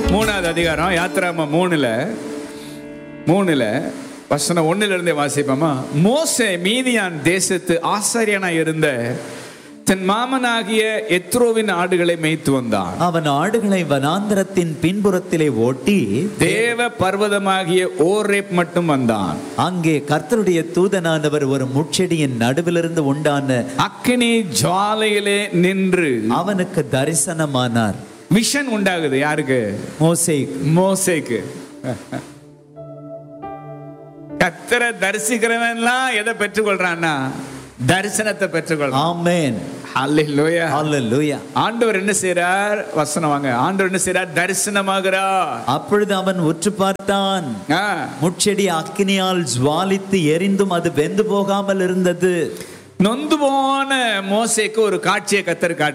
மூணாவது அதிகாரம் யாத்திராம மூணுல மூணுல வசனம் ஒண்ணுல இருந்தே வாசிப்போமா மோசே மீதியான் தேசத்து ஆசாரியனா இருந்த தன் மாமனாகிய எத்ரோவின் ஆடுகளை மேய்த்து வந்தான் அவன் ஆடுகளை வனாந்தரத்தின் பின்புறத்திலே ஓட்டி தேவ பர்வதமாகிய ஓரேப் மட்டும் வந்தான் அங்கே கர்த்தருடைய தூதனானவர் ஒரு முட்செடியின் நடுவிலிருந்து உண்டான அக்கினி ஜுவாலையிலே நின்று அவனுக்கு தரிசனமானார் விஷன் உண்டாகுது யாருக்கு மோசே மோசேக்கு கத்தரை தரிசிக்கிறவன்லாம் எதை பெற்றுக்கொள்றான்னா தரிசனத்தை பெற்றுக்கொள்றான் ஆமென் அல்லேலூயா ஹalleluya ஆண்டவர் என்ன செய்றார் வசனம் வாங்க ஆண்டவர் என்ன செய்றார் தரிசனமாகிறார் அப்பொழுது அவன் உற்று பார்த்தான் ஆ, முட்செடி அக்கினியால் ஜுவாலித்து எரிந்தும் அது வெந்து போகாமல் இருந்தது நொந்து போன மோசேக்கு ஒரு காட்சியை கத்தர் காட்டு